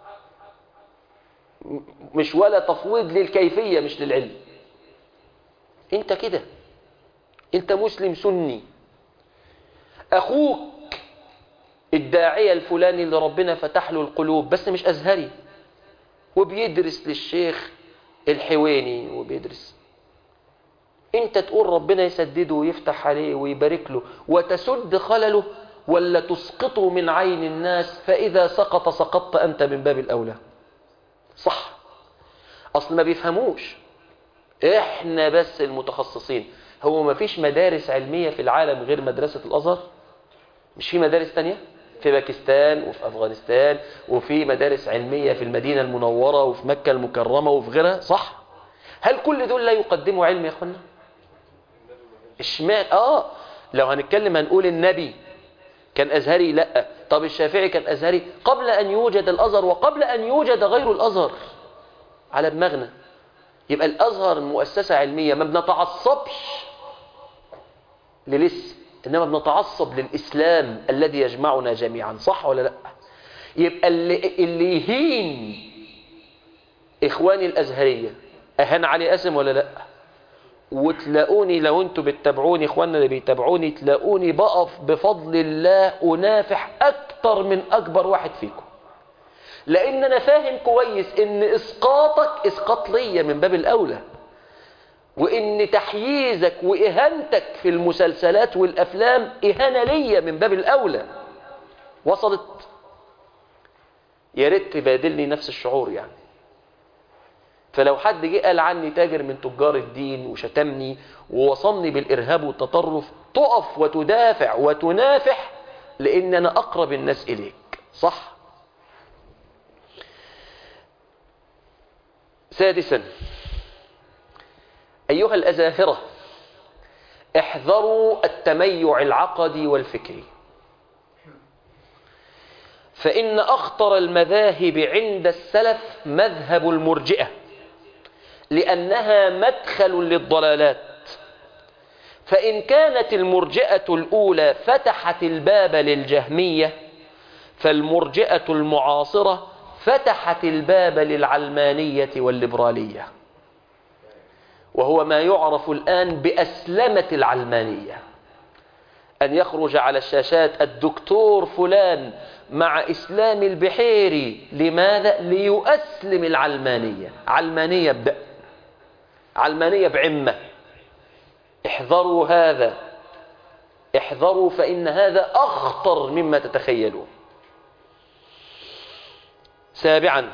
مش ولا تفويض للكيفية مش للعلم انت كده انت مسلم سني اخوك الداعية الفلاني اللي ربنا فتح له القلوب بس مش أزهري وبيدرس للشيخ الحويني وبيدرس انت تقول ربنا يسدده ويفتح عليه ويبارك له وتسد خلله ولا تسقطه من عين الناس فإذا سقط سقطت أنت من باب الأولى صح أصل ما بيفهموش احنا بس المتخصصين هو ما فيش مدارس علمية في العالم غير مدرسة الأزهر مش في مدارس تانية في باكستان وفي أفغانستان وفي مدارس علمية في المدينة المنورة وفي مكة المكرمة وفي غيرها صح هل كل دول لا يقدموا علم يا أخوانا اشمعنى آه لو هنتكلم هنقول النبي كان أزهري لا طب الشافعي كان أزهري قبل أن يوجد الأزهر وقبل أن يوجد غير الأزهر على دماغنا يبقى الأزهر مؤسسة علمية ما بنتعصبش للاسم إنما بنتعصب للإسلام الذي يجمعنا جميعا صح ولا لا يبقى اللي, اللي يهين إخواني الأزهرية أهان علي أسم ولا لا وتلاقوني لو انتوا بتتابعوني اخواننا اللي بيتابعوني تلاقوني بقف بفضل الله انافح اكتر من اكبر واحد فيكم لان انا فاهم كويس ان اسقاطك اسقاط ليا من باب الاولى وان تحييزك واهانتك في المسلسلات والافلام اهانه ليا من باب الاولى وصلت يا ريت تبادلني نفس الشعور يعني فلو حد جه قال عني تاجر من تجار الدين وشتمني ووصمني بالإرهاب والتطرف تقف وتدافع وتنافح لأن أنا أقرب الناس إليك صح سادسا أيها الأزاهرة احذروا التميع العقدي والفكري فإن أخطر المذاهب عند السلف مذهب المرجئة لأنها مدخل للضلالات فإن كانت المرجئة الأولى فتحت الباب للجهمية فالمرجئة المعاصرة فتحت الباب للعلمانية والليبرالية وهو ما يعرف الآن بأسلمة العلمانية أن يخرج على الشاشات الدكتور فلان مع إسلام البحيري لماذا؟ ليؤسلم العلمانية علمانية ب... علمانية بعمة احذروا هذا احذروا فإن هذا أخطر مما تتخيلون سابعا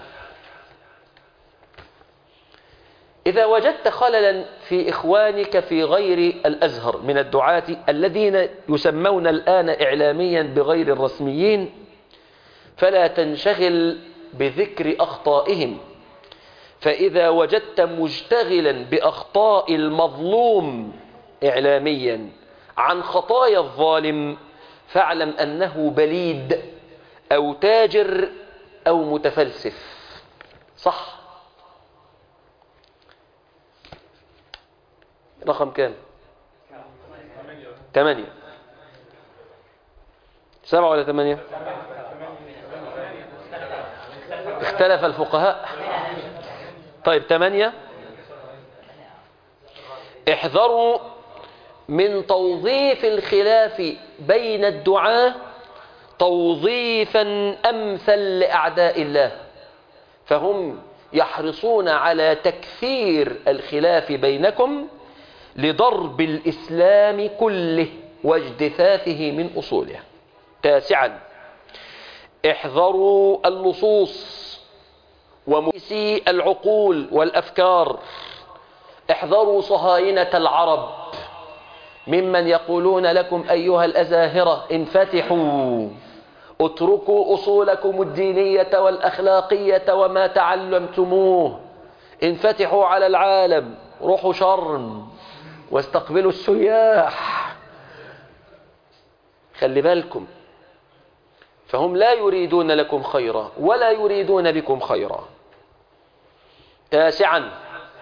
إذا وجدت خللا في إخوانك في غير الأزهر من الدعاة الذين يسمون الآن إعلاميا بغير الرسميين فلا تنشغل بذكر أخطائهم فإذا وجدت مشتغلا بأخطاء المظلوم إعلاميا عن خطايا الظالم فاعلم أنه بليد أو تاجر أو متفلسف صح رقم كام ثمانية سبعة ولا ثمانية اختلف الفقهاء طيب ثمانية احذروا من توظيف الخلاف بين الدعاة توظيفا أمثل لأعداء الله فهم يحرصون على تكثير الخلاف بينكم لضرب الإسلام كله واجتثاثه من أصوله تاسعا احذروا اللصوص ومؤسي العقول والأفكار احذروا صهاينة العرب ممن يقولون لكم أيها الأزاهرة انفتحوا اتركوا أصولكم الدينية والأخلاقية وما تعلمتموه انفتحوا على العالم روحوا شرم واستقبلوا السياح خلي بالكم فهم لا يريدون لكم خيرا ولا يريدون بكم خيرا تاسعا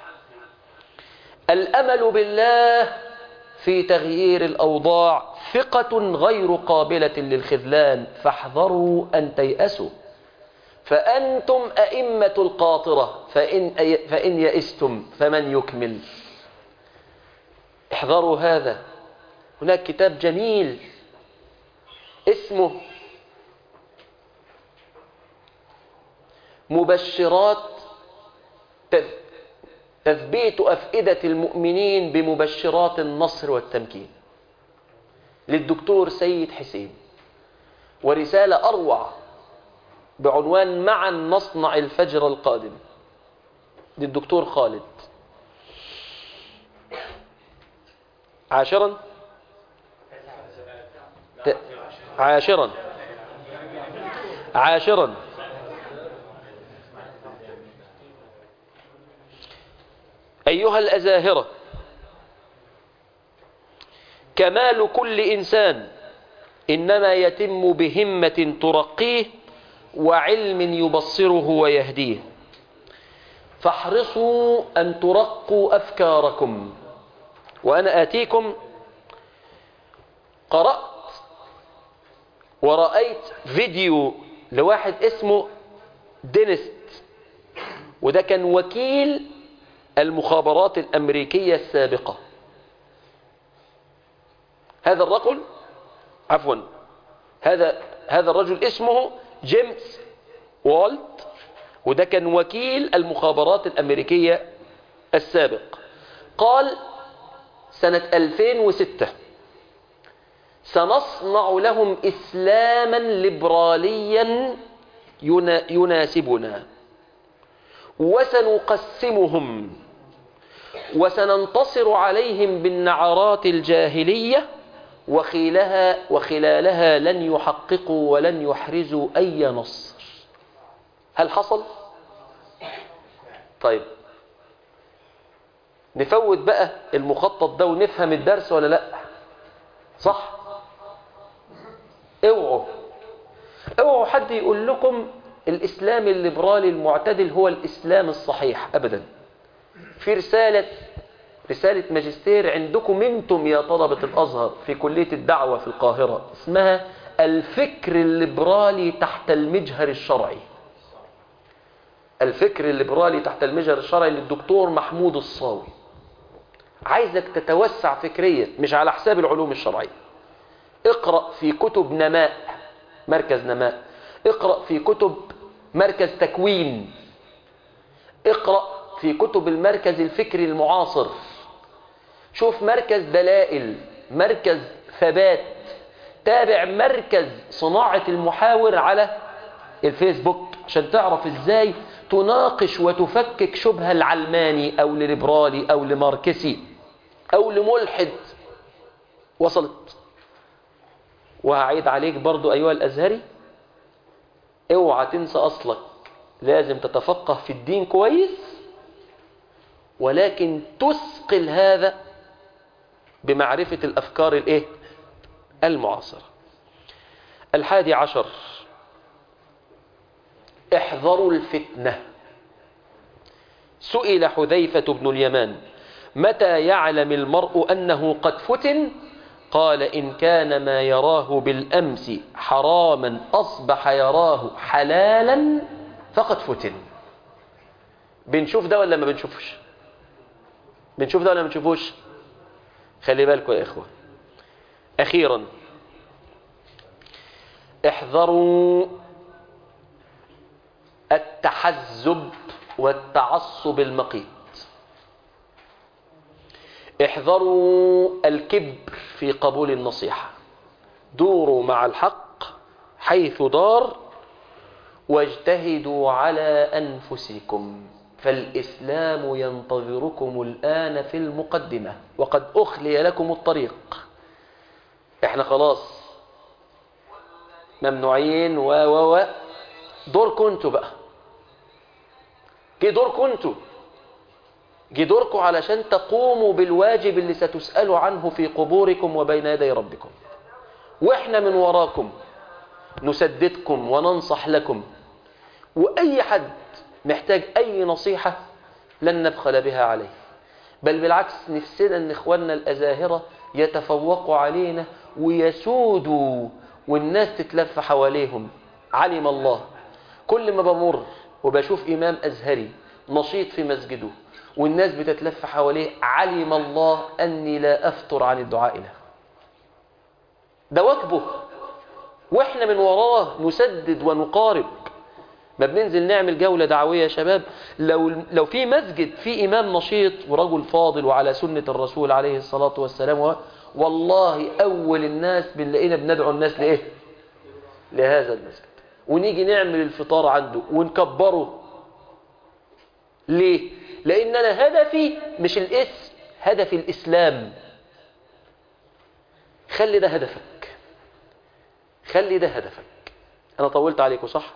الأمل بالله في تغيير الأوضاع ثقة غير قابلة للخذلان فاحذروا أن تيأسوا فأنتم أئمة القاطرة فإن, فإن يئستم فمن يكمل احذروا هذا هناك كتاب جميل اسمه مبشرات تثبيت أفئدة المؤمنين بمبشرات النصر والتمكين للدكتور سيد حسين ورسالة أروع بعنوان معا نصنع الفجر القادم للدكتور خالد عاشرا ت... عاشرا عاشرا أيها الأزاهرة كمال كل إنسان إنما يتم بهمة ترقيه وعلم يبصره ويهديه فاحرصوا أن ترقوا أفكاركم وأنا آتيكم قرأت ورأيت فيديو لواحد اسمه دينست وده كان وكيل المخابرات الأمريكية السابقة هذا الرجل عفوا هذا هذا الرجل اسمه جيمس والت وده كان وكيل المخابرات الأمريكية السابق قال سنة 2006 سنصنع لهم إسلاما ليبراليا يناسبنا وسنقسمهم وسننتصر عليهم بالنعرات الجاهلية وخيلها وخلالها لن يحققوا ولن يحرزوا أي نصر هل حصل؟ طيب نفوت بقى المخطط ده ونفهم الدرس ولا لا صح اوعوا اوعوا حد يقول لكم الاسلام الليبرالي المعتدل هو الاسلام الصحيح ابدا في رسالة رسالة ماجستير عندكم انتم يا طلبة الازهر في كلية الدعوة في القاهرة اسمها الفكر الليبرالي تحت المجهر الشرعي الفكر الليبرالي تحت المجهر الشرعي للدكتور محمود الصاوي عايزك تتوسع فكريا مش على حساب العلوم الشرعية اقرأ في كتب نماء مركز نماء اقرأ في كتب مركز تكوين اقرأ في كتب المركز الفكري المعاصر شوف مركز دلائل مركز ثبات تابع مركز صناعة المحاور على الفيسبوك عشان تعرف ازاي تناقش وتفكك شبهة العلماني او لليبرالي او لماركسي او لملحد وصلت وهعيد عليك برضو ايها الازهري اوعى تنسى اصلك لازم تتفقه في الدين كويس ولكن تثقل هذا بمعرفة الافكار الايه المعاصرة الحادي عشر احذروا الفتنة سئل حذيفة بن اليمان متى يعلم المرء أنه قد فتن قال إن كان ما يراه بالأمس حراما أصبح يراه حلالا فقد فتن بنشوف ده ولا ما بنشوفش بنشوف ده ولا ما بنشوفوش خلي بالكم يا إخوة أخيرا احذروا التحزب والتعصب المقيت احذروا الكبر في قبول النصيحة دوروا مع الحق حيث دار واجتهدوا على أنفسكم فالإسلام ينتظركم الآن في المقدمة وقد أخلي لكم الطريق احنا خلاص ممنوعين و و و دوركم انتوا بقى جه دوركم انتوا جه دوركم علشان تقوموا بالواجب اللي ستسألوا عنه في قبوركم وبين يدي ربكم واحنا من وراكم نسددكم وننصح لكم وأي حد محتاج أي نصيحة لن نبخل بها عليه بل بالعكس نفسنا أن إخواننا الأزاهرة يتفوقوا علينا ويسودوا والناس تتلف حواليهم علم الله كل ما بمر وبشوف إمام أزهري نشيط في مسجده والناس بتتلف حواليه علم الله أني لا أفتر عن الدعاء له ده واجبه واحنا من وراه نسدد ونقارب ما بننزل نعمل جولة دعوية يا شباب لو, لو في مسجد في إمام نشيط ورجل فاضل وعلى سنة الرسول عليه الصلاة والسلام والله أول الناس بنلاقينا بندعو الناس لإيه لهذا المسجد ونيجي نعمل الفطار عنده ونكبره ليه لأن أنا هدفي مش الاسم هدفي الإسلام خلي ده هدفك خلي ده هدفك أنا طولت عليكم صح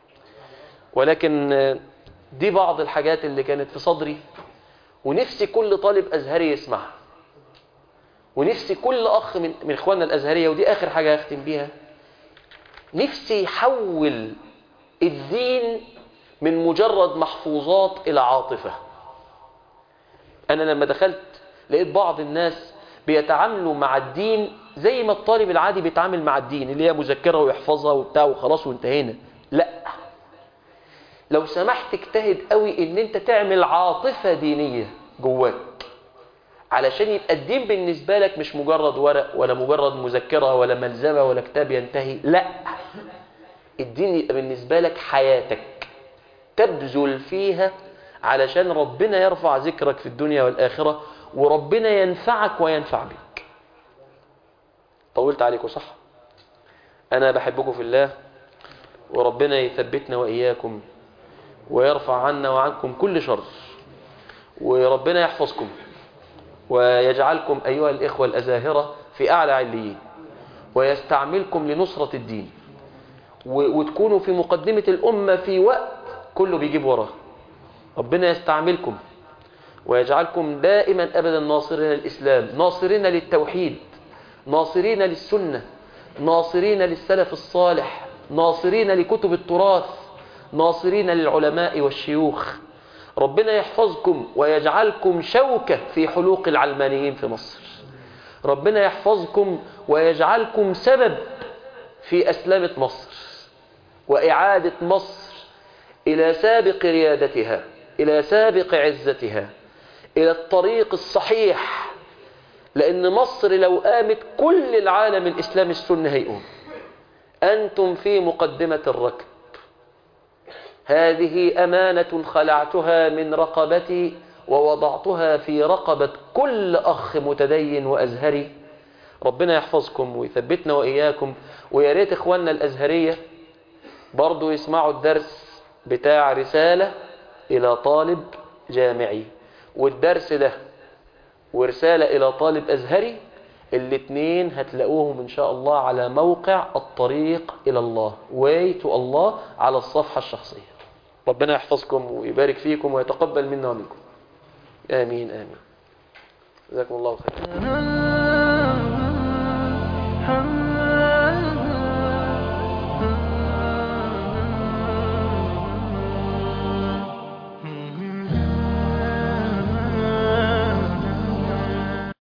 ولكن دي بعض الحاجات اللي كانت في صدري ونفسي كل طالب أزهري يسمعها ونفسي كل أخ من, من إخواننا الأزهرية ودي آخر حاجة هختم بيها نفسي يحول الدين من مجرد محفوظات إلى عاطفة أنا لما دخلت لقيت بعض الناس بيتعاملوا مع الدين زي ما الطالب العادي بيتعامل مع الدين اللي هي مذكرة ويحفظها وبتاع وخلاص وانتهينا لا لو سمحت اجتهد قوي ان انت تعمل عاطفة دينية جواك علشان يبقى الدين بالنسبة لك مش مجرد ورق ولا مجرد مذكرة ولا ملزمة ولا كتاب ينتهي لا الدين يبقى بالنسبة لك حياتك تبذل فيها علشان ربنا يرفع ذكرك في الدنيا والآخرة وربنا ينفعك وينفع بك طولت عليكم صح أنا بحبكم في الله وربنا يثبتنا وإياكم ويرفع عنا وعنكم كل شر وربنا يحفظكم ويجعلكم أيها الإخوة الأزاهرة في أعلى عليين ويستعملكم لنصرة الدين وتكونوا في مقدمة الأمة في وقت كله بيجيب وراه ربنا يستعملكم ويجعلكم دائما أبدا ناصرين للإسلام ناصرين للتوحيد ناصرين للسنة ناصرين للسلف الصالح ناصرين لكتب التراث ناصرين للعلماء والشيوخ ربنا يحفظكم ويجعلكم شوكة في حلوق العلمانيين في مصر ربنا يحفظكم ويجعلكم سبب في أسلامة مصر وإعادة مصر إلى سابق ريادتها إلى سابق عزتها إلى الطريق الصحيح لأن مصر لو قامت كل العالم الإسلامي السنة هيقوم أنتم في مقدمة الركب هذه أمانة خلعتها من رقبتي ووضعتها في رقبة كل أخ متدين وأزهري ربنا يحفظكم ويثبتنا وإياكم ويا ريت إخواننا الأزهرية برضو يسمعوا الدرس بتاع رسالة إلى طالب جامعي والدرس ده ورسالة إلى طالب أزهري الاثنين هتلاقوهم إن شاء الله على موقع الطريق إلى الله way to الله على الصفحة الشخصية ربنا يحفظكم ويبارك فيكم ويتقبل منا ومنكم آمين آمين جزاكم الله خيرا